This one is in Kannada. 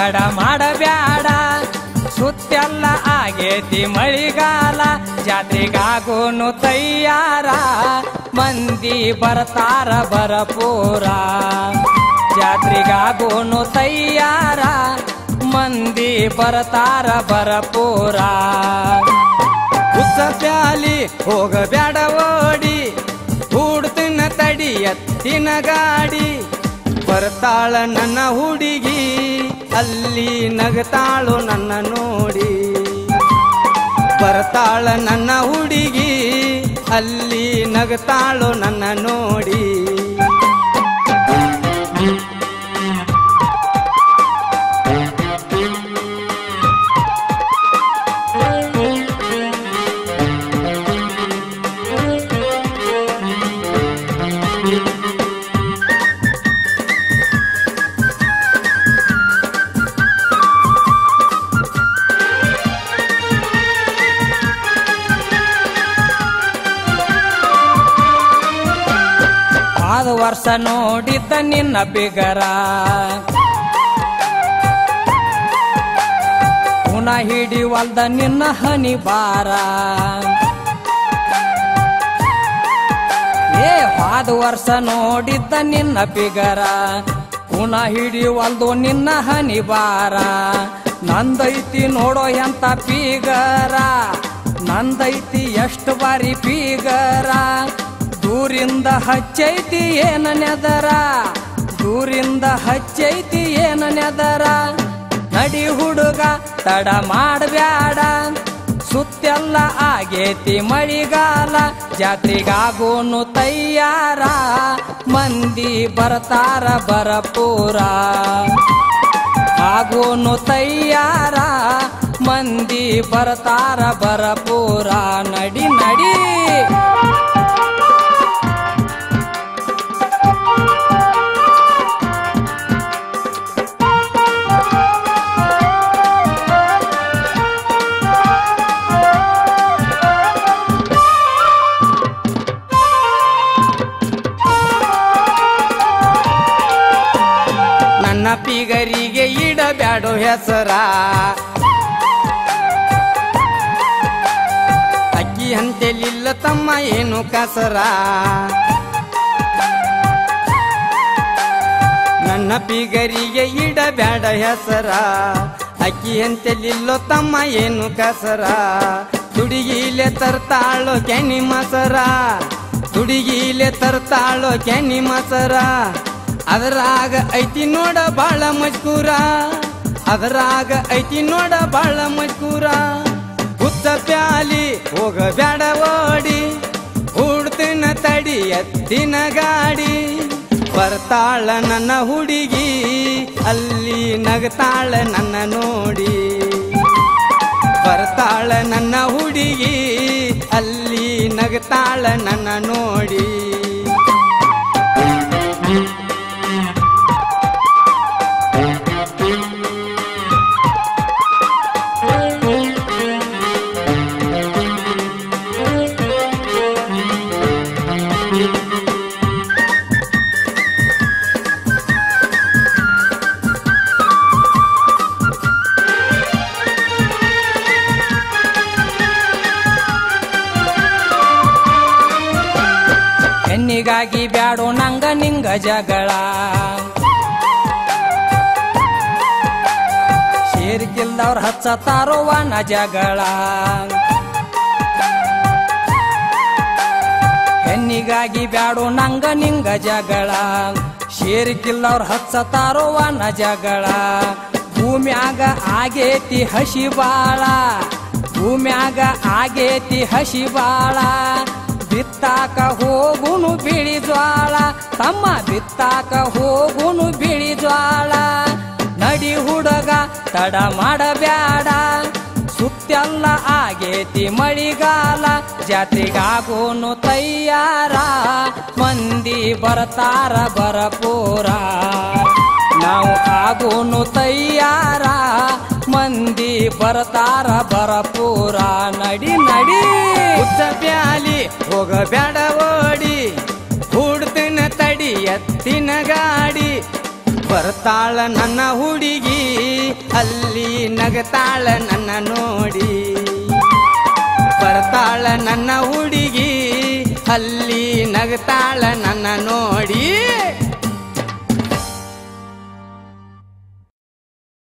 ತಡ ಮಾಡಬ್ಯಾಡ ಸುತ್ತೆಲ್ಲ ಆಗೇತಿ ಮಳಿಗಾಲ ಜಾತ್ರೆಗಾಗೋನು ತಯ್ಯಾರ ಮಂದಿ ಬರ್ತಾರ ಬರಪೂರ ಜಾತ್ರೆಗಾಗೋನು ತಯ್ಯಾರ ಮಂದಿ ಬರ್ತಾರ ಬರಪೂರ ಹುಚ್ಚ ಪ್ಯಾಲಿ ಹೋಗಬ್ಯಾಡ ಓಡಿ ಹೂಡ್ತಿನ ತಡಿ ಎತ್ತಿನ ಗಾಡಿ ಬರ್ತಾಳ ನನ್ನ ಹುಡುಗಿ ಅಲ್ಲಿ ನಗತಾಳು ನನ್ನ ನೋಡಿ ಬರ್ತಾಳ ನನ್ನ ಹುಡುಗಿ ಅಲ್ಲಿ ನಗತಾಳು ನನ್ನ ನೋಡಿ ಆದ ವರ್ಷ ನೋಡಿದ್ದ ನಿನ್ನ ಬಿಗರ ಪುನಃ ಹಿಡಿವಲ್ದ ನಿನ್ನ ಹನಿ ಬಾರ ಏ ಹಾದ ವರ್ಷ ನೋಡಿದ್ದ ನಿನ್ನ ಬಿಗರ ಪುನಃ ಹಿಡಿವಲ್ದು ನಿನ್ನ ಹನಿ ಬಾರ ನಂದೈತಿ ನೋಡೋ ಎಂತ ಪೀಗರ ನಂದೈತಿ ಎಷ್ಟು ಬಾರಿ ಪೀಗರ ದೂರಿಂದ ಹಚ್ಚೈತಿ ಏನ ನೆದರ ದೂರಿಂದ ಹಚ್ಚೈತಿ ಏನ ನೆದರ ನಡಿ ಹುಡುಗ ತಡ ಮಾಡಬ್ಯಾಡ ಸುತ್ತೆಲ್ಲ ಆಗೇತಿ ಮಳಿಗಾಲ ಜಾತ್ರೆಗಾಗೋನು ತಯ್ಯಾರ ಮಂದಿ ಬರ್ತಾರ ಬರಪೂರ ಆಗೋನು ತಯ್ಯಾರ ಮಂದಿ ಬರ್ತಾರ ಬರಪೂರ ನಡಿ ನಡಿ ನನ್ನ ಪಿಗರಿಗೆ ಇಡಬ್ಯಾಡೋ ಹೆಸರ ಅಕ್ಕಿ ಹಂತೆಲಿಲ್ಲ ತಮ್ಮ ಏನು ಕಸರ ನನ್ನ ಪಿಗರಿಗೆ ಇಡಬ್ಯಾಡ ಹೆಸರ ಅಕ್ಕಿ ಅಂತೆಲಿಲ್ಲೋ ತಮ್ಮ ಏನು ಕಸರ ತುಡಿಗಿಲೆ ತರ್ತಾಳೋ ಕೆನಿ ಮಸರ ತುಡಿಗಿಲೆ ತರ್ತಾಳೋ ಕೆನಿ ಮಸರ ಅದರಾಗ ಐತಿ ನೋಡ ಬಾಳ ಮಜ್ಕೂರ ಅದರಾಗ ಐತಿ ನೋಡ ಬಾಳ ಮಜ್ಕೂರ ಹುತ್ತ ಪ್ಯಾಲಿ ಹೋಗ ಬ್ಯಾಡ ಓಡಿ ಹುಡ್ತಿನ ತಡಿ ಎತ್ತಿನ ಗಾಡಿ ಬರ್ತಾಳ ನನ್ನ ಹುಡುಗಿ ಅಲ್ಲಿ ನಗತಾಳ ನನ್ನ ನೋಡಿ ಬರ್ತಾಳ ನನ್ನ ಹುಡುಗಿ ಅಲ್ಲಿ ನಗತಾಳ ನನ್ನ ನೋಡಿ ಹೆಣ್ಣಿಗಾಗಿ ಬ್ಯಾಡೋ ನಂಗ ನಿಂಗ ಜಗಳ ಸೇರ್ಕಿಲ್ದವ್ರ ಹಚ್ಚತಾರೋ ವನ ಜಗಳ ಹೆಣ್ಣಿಗಾಗಿ ಬ್ಯಾಡೋ ನಂಗ ನಿಂಗ ಜಗಳ ಸೇರ್ಕಿಲ್ಲವ್ರ ಹಚ್ಚತಾರೋ ವನ ಜಗಳ ಭೂಮ್ಯಾಗ ಆಗೇತಿ ಹಸಿ ಬಾಳ ಭೂಮ್ಯಾಗ ಆಗೇತಿ ಹಸಿ ಬಾಳ ಬಿತ್ತಾಕ ಹೋಗುನು ಬಿಳಿ ಜ್ವಾಳ ತಮ್ಮ ಬಿತ್ತಾಕ ಹೋಗುನು ಬಿಳಿ ಜ್ವಾಳ ನಡಿ ಹುಡುಗ ತಡ ಮಾಡಬ್ಯಾಡ ಸುತ್ತೆಲ್ಲ ಆಗೇತಿ ಮಳಿಗಾಲ ಜಾತ್ರೆಗಾಗೋನು ತಯ್ಯಾರ ಮಂದಿ ಬರ್ತಾರ ಬರಪೂರ ನಾವು ಆಗೋನು ತಯ್ಯಾರ ಮಂದಿ ಬರ್ತಾರ ಬರಪೂರ ನಡಿ ನಡಿ ಉದ್ದ ಪ್ಯಾಲಿ ಹೋಗ ಬ್ಯಾಡ ಓಡಿ ಹುಡ್ತಿನ ತಡಿ ಎತ್ತಿನ ಗಾಡಿ ಬರ ಬರ್ತಾಳ ನನ್ನ ಹುಡುಗಿ ಅಲ್ಲಿ ನಗತಾಳ ನನ್ನ ನೋಡಿ ಬರ್ತಾಳ ನನ್ನ ಹುಡುಗಿ ಅಲ್ಲಿ ನಗತಾಳ ನನ್ನ ನೋಡಿ